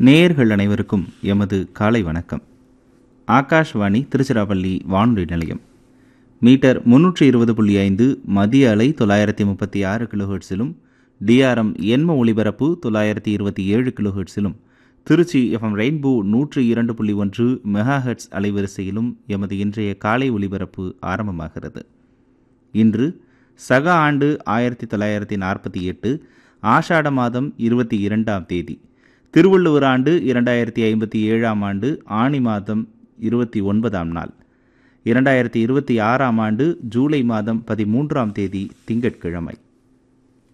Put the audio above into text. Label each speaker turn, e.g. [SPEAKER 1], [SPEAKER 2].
[SPEAKER 1] நேயர்கள் அனைவருக்கும் எமது காலை வணக்கம் ஆகாஷ்வாணி திருச்சிராப்பள்ளி வானொலி நிலையம் மீட்டர் முன்னூற்றி இருபது புள்ளி ஐந்து மதிய அலை தொள்ளாயிரத்தி முப்பத்தி ஆறு கிலோஹெர்ட்ஸிலும் டிஆர்எம் எண்ம ஒளிபரப்பு தொள்ளாயிரத்தி இருபத்தி ஏழு கிலோஹெர்ட்ஸிலும் திருச்சி எஃப்எம் ரெயின்போ நூற்றி இரண்டு புள்ளி ஒன்று மெகாஹெர்ட்ஸ் அலைவரிசையிலும் எமது இன்றைய காலை ஒளிபரப்பு ஆரம்பமாகிறது இன்று சக ஆண்டு ஆயிரத்தி தொள்ளாயிரத்தி நாற்பத்தி எட்டு ஆஷாட மாதம் இருபத்தி இரண்டாம் தேதி திருவள்ளுவர் ஆண்டு இரண்டாயிரத்தி ஐம்பத்தி ஏழாம் ஆண்டு ஆணி மாதம் இருபத்தி ஒன்பதாம் நாள் இரண்டாயிரத்தி இருபத்தி ஆறாம் ஆண்டு ஜூலை மாதம் பதிமூன்றாம் தேதி திங்கட்கிழமை